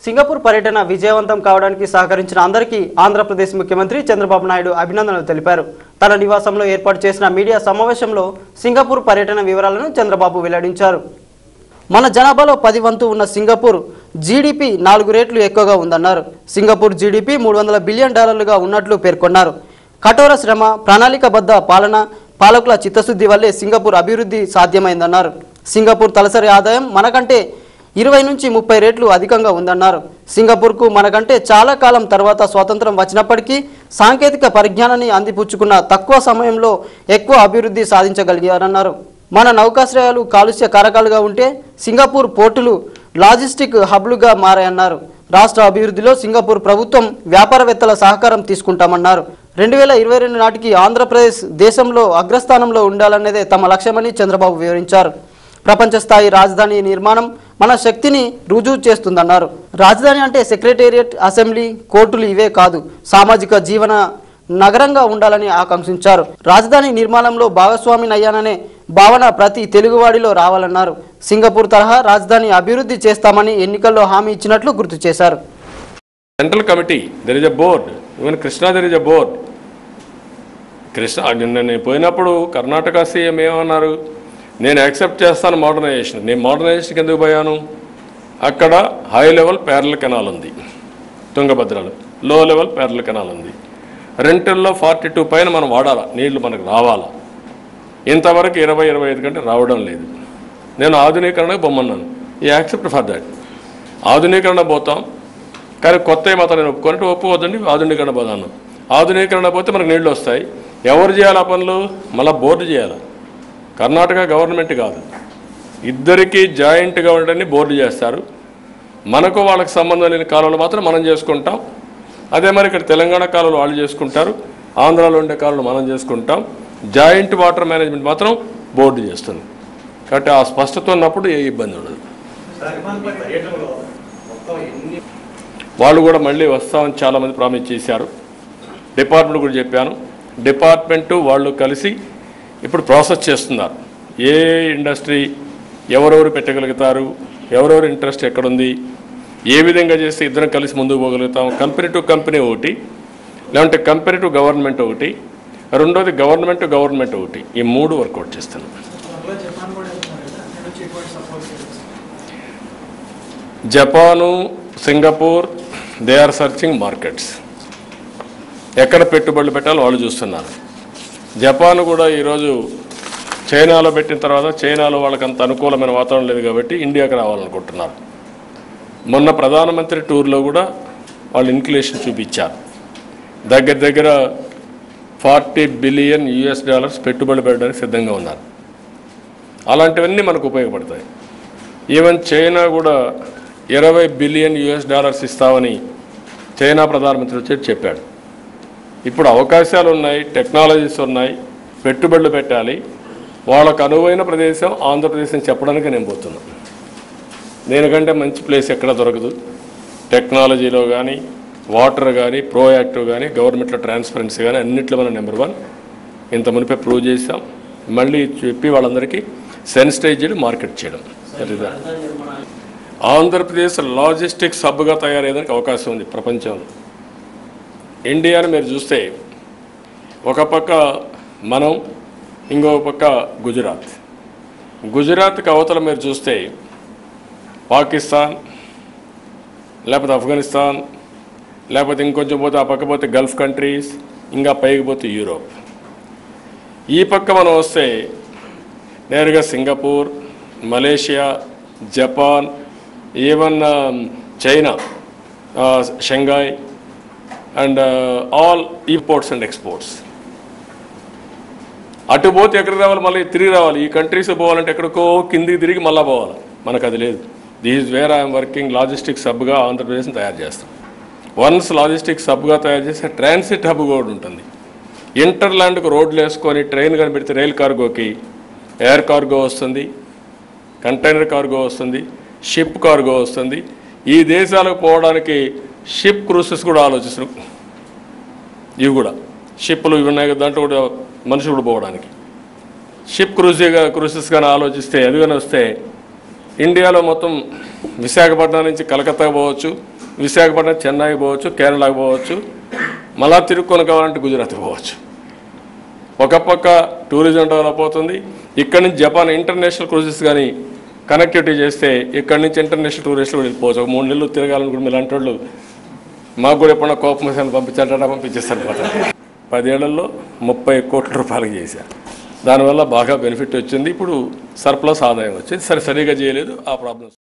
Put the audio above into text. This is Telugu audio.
సింగపూర్ పర్యటన విజయవంతం కావడానికి సహకరించిన అందరికీ ఆంధ్రప్రదేశ్ ముఖ్యమంత్రి చంద్రబాబు నాయుడు అభినందనలు తెలిపారు తన నివాసంలో ఏర్పాటు చేసిన మీడియా సమావేశంలో సింగపూర్ పర్యటన వివరాలను చంద్రబాబు వెల్లడించారు మన జనాభాలో పది వంతు ఉన్న సింగపూర్ జీడిపి నాలుగు రేట్లు ఎక్కువగా ఉందన్నారు సింగపూర్ జీడిపి మూడు వందల బిలియన్ డాలర్లుగా ఉన్నట్లు పేర్కొన్నారు కఠోర శ్రమ ప్రణాళికబద్ధ పాలన పాలకుల చిత్తశుద్ధి వల్లే సింగపూర్ అభివృద్ధి సాధ్యమైందన్నారు సింగపూర్ తలసరి ఆదాయం మనకంటే ఇరవై నుంచి ముప్పై రేట్లు అధికంగా ఉందన్నారు సింగపూర్కు మనకంటే చాలా కాలం తర్వాత స్వాతంత్రం వచ్చినప్పటికీ సాంకేతిక పరిజ్ఞానాన్ని అందిపుచ్చుకున్న తక్కువ సమయంలో ఎక్కువ అభివృద్ధి సాధించగలిగారన్నారు మన నౌకాశ్రయాలు కాలుష్య కారకాలుగా ఉంటే సింగపూర్ పోర్టులు లాజిస్టిక్ హబ్లుగా మారాయన్నారు రాష్ట్ర అభివృద్ధిలో సింగపూర్ ప్రభుత్వం వ్యాపారవేత్తల సహకారం తీసుకుంటామన్నారు రెండు వేల ఇరవై రెండు నాటికి ఆంధ్రప్రదేశ్ దేశంలో అగ్రస్థానంలో ఉండాలన్నదే తమ లక్ష్యమని చంద్రబాబు వివరించారు ప్రపంచ స్థాయి రాజధాని నిర్మాణం మన శక్తిని రుజువు చేస్తుందన్నారు రాజధాని అంటే సెక్రటేరియట్ అసెంబ్లీ కోర్టులు ఇవే కాదు సామాజిక జీవన నగరంగా ఉండాలని ఆకాంక్షించారు రాజధాని నిర్మాణంలో భాగస్వామినయ్యాననే భావన ప్రతి తెలుగువాడిలో రావాలన్నారు సింగపూర్ తరహా రాజధాని అభివృద్ధి చేస్తామని ఎన్నికల్లో హామీ ఇచ్చినట్లు గుర్తు చేశారు central committee there is a board even Krishna there is a board Krishna నిన్న నేను పోయినప్పుడు కర్ణాటక సీఎం ఏమన్నారు నేను యాక్సెప్ట్ చేస్తాను మోడర్నైజేషన్ నేను మోడర్నైజేషన్కి ఎందుకు పోయాను అక్కడ హై లెవెల్ ప్యారల్ కెనాల్ ఉంది తుంగభద్రలో లో లెవెల్ ప్యారల్ కెనాల్ ఉంది రెంటల్లో ఫార్టీ టూ పైన మనం వాడాలా నీళ్లు మనకు రావాలా ఇంతవరకు ఇరవై ఇరవై ఐదు కంటే రావడం లేదు నేను ఆధునీకరణకు బొమ్మన్నాను ఈ యాక్సెప్ట్ ఫర్ దాట్ ఆధునీకరణ పోతాం కానీ కొత్త మాత్రం నేను ఒప్పుకోనంటే ఒప్పుకోవద్దండి ఆధునీకరణ పోదాను ఆధునీకరణ పోతే మనకు నీళ్లు వస్తాయి ఎవరు చేయాలి ఆ పనులు మళ్ళీ బోర్డు చేయాలి కర్ణాటక గవర్నమెంట్ కాదు ఇద్దరికీ జాయింట్గా ఉండని బోర్డు చేస్తారు మనకు వాళ్ళకి సంబంధం లేని కాలువలు మాత్రం మనం చేసుకుంటాం అదే మరి ఇక్కడ తెలంగాణ కాలువలు వాళ్ళు చేసుకుంటారు ఆంధ్రాలో ఉండే కాలువలు మనం చేసుకుంటాం జాయింట్ వాటర్ మేనేజ్మెంట్ మాత్రం బోర్డు చేస్తుంది కాబట్టి ఆ స్పష్టత ఉన్నప్పుడు ఏ ఇబ్బంది ఉండదు వాళ్ళు కూడా మళ్ళీ వస్తామని చాలామంది ప్రామిస్ చేశారు డిపార్ట్మెంట్ కూడా చెప్పాను డిపార్ట్మెంటు వాళ్ళు కలిసి ఇప్పుడు ప్రాసెస్ చేస్తున్నారు ఏ ఇండస్ట్రీ ఎవరెవరు పెట్టగలుగుతారు ఎవరెవరు ఇంట్రెస్ట్ ఎక్కడుంది ఏ విధంగా చేస్తే ఇద్దరం కలిసి ముందుకు పోగలుగుతాం కంపెనీ టు కంపెనీ ఒకటి లేదంటే కంపెనీ టు గవర్నమెంట్ ఒకటి రెండోది గవర్నమెంట్ టు గవర్నమెంట్ ఒకటి ఈ మూడు వర్కౌట్ చేస్తాను Japan Singapore they are searching markets ఎక్కడ పెట్టుబడులు పెట్టాలో వాళ్ళు చూస్తున్నారు జపాన్ కూడా ఈరోజు చైనాలో పెట్టిన తర్వాత చైనాలో వాళ్ళకి అంత అనుకూలమైన వాతావరణం లేదు కాబట్టి ఇండియాకి రావాలనుకుంటున్నారు మొన్న ప్రధానమంత్రి టూర్లో కూడా వాళ్ళు ఇన్క్యులేషన్ చూపించారు దగ్గర దగ్గర ఫార్టీ బిలియన్ యుఎస్ డాలర్స్ పెట్టుబడి పెట్టడానికి సిద్ధంగా ఉన్నారు అలాంటివన్నీ మనకు ఉపయోగపడతాయి ఈవెన్ చైనా కూడా ఇరవై బిలియన్ యుఎస్ డాలర్స్ ఇస్తామని చైనా ప్రధానమంత్రి వచ్చి చెప్పాడు ఇప్పుడు అవకాశాలు ఉన్నాయి టెక్నాలజీస్ ఉన్నాయి పెట్టుబడులు పెట్టాలి వాళ్ళకు అనువైన ప్రదేశం ఆంధ్రప్రదేశ్ అని చెప్పడానికి నేను పోతున్నాను దేనికంటే మంచి ప్లేస్ ఎక్కడ దొరకదు టెక్నాలజీలో కానీ వాటర్ కానీ ప్రోయాక్టివ్ కానీ గవర్నమెంట్లో ట్రాన్స్పరెన్సీ కానీ అన్నింటిలో మనం నెంబర్ వన్ ఇంత మునిపే ప్రూవ్ చేసాం మళ్ళీ చెప్పి వాళ్ళందరికీ సెన్సిటైజ్డ్ మార్కెట్ చేయడం That is that. Andhra Pradesh logistics హబ్గా తయారయ్యేదానికి అవకాశం ఉంది ప్రపంచంలో ఇండియాని మీరు చూస్తే ఒక పక్క మనం ఇంకో పక్క గుజరాత్ గుజరాత్కి అవతల మీరు చూస్తే పాకిస్తాన్ లేకపోతే ఆఫ్ఘనిస్తాన్ లేకపోతే ఇంకొంచెం పోతే ఆ పక్క పోతే గల్ఫ్ కంట్రీస్ ఇంకా పైకి పోతే యూరోప్ ఈ పక్క మనం వస్తే నేరుగా Singapore Malaysia Japan even China Shanghai and all imports and exports అటు పోతే ఎక్కడికి రావాలి మళ్ళీ తిరిగి రావాలి ఈ కంట్రీస్ పోవాలంటే ఎక్కడికో కిందికి తిరిగి మళ్ళీ పోవాలి మనకు అది లేదు these where I'm working logistics హబ్గా ఆంధ్రప్రదేశ్ని తయారు చేస్తాం వన్స్ లాజిస్టిక్స్ హబ్గా తయారు చేస్తే ట్రాన్సిట్ హబ్ కూడా ఉంటుంది ఇంటర్లాండ్కు రోడ్లు వేసుకొని ట్రైన్ కనిపెడితే రైల్ కార్గోకి ఎయిర్ కార్గో వస్తుంది కంటైనర్ కార్గో వస్తుంది షిప్ కార్గో వస్తుంది ఈ దేశాలకు పోవడానికి షిప్ క్రూసెస్ కూడా ఆలోచిస్తున్నాం ఇవి కూడా షిప్లు ఇవి ఉన్నాయి కదా దాంట్లో కూడా మనుషులు కూడా పోవడానికి షిప్ క్రూజ్ క్రూసెస్ కానీ ఆలోచిస్తే అది కానీ వస్తే ఇండియాలో మొత్తం విశాఖపట్నం నుంచి కలకత్తాకు పోవచ్చు విశాఖపట్నం చెన్నైకి పోవచ్చు కేరళకు పోవచ్చు మళ్ళా తిరుక్కొని కావాలంటే గుజరాత్కి పోవచ్చు ఒక పక్క టూరిజం డెవలప్ అవుతుంది ఇక్కడి నుంచి జపాన్ ఇంటర్నేషనల్ క్రూజెస్ కానీ కనెక్టివిటీ చేస్తే ఇక్కడి నుంచి ఇంటర్నేషనల్ టూరిస్టులు కూడా వెళ్ళిపోవచ్చు ఒక మూడు నెలలు తిరగాలనుకుంటే మీరు అంటే వాళ్ళు మాకు కూడా ఎప్పుడన్నా కోపం వస్తే పంపించాలంటే పంపించేస్తాను పోతాను పదేళ్లలో ముప్పై కోట్ల రూపాయలు చేశా దానివల్ల బాగా బెనిఫిట్ వచ్చింది ఇప్పుడు సర్ప్లస్ ఆదాయం వచ్చింది సరే సరిగా చేయలేదు ఆ ప్రాబ్లమ్స్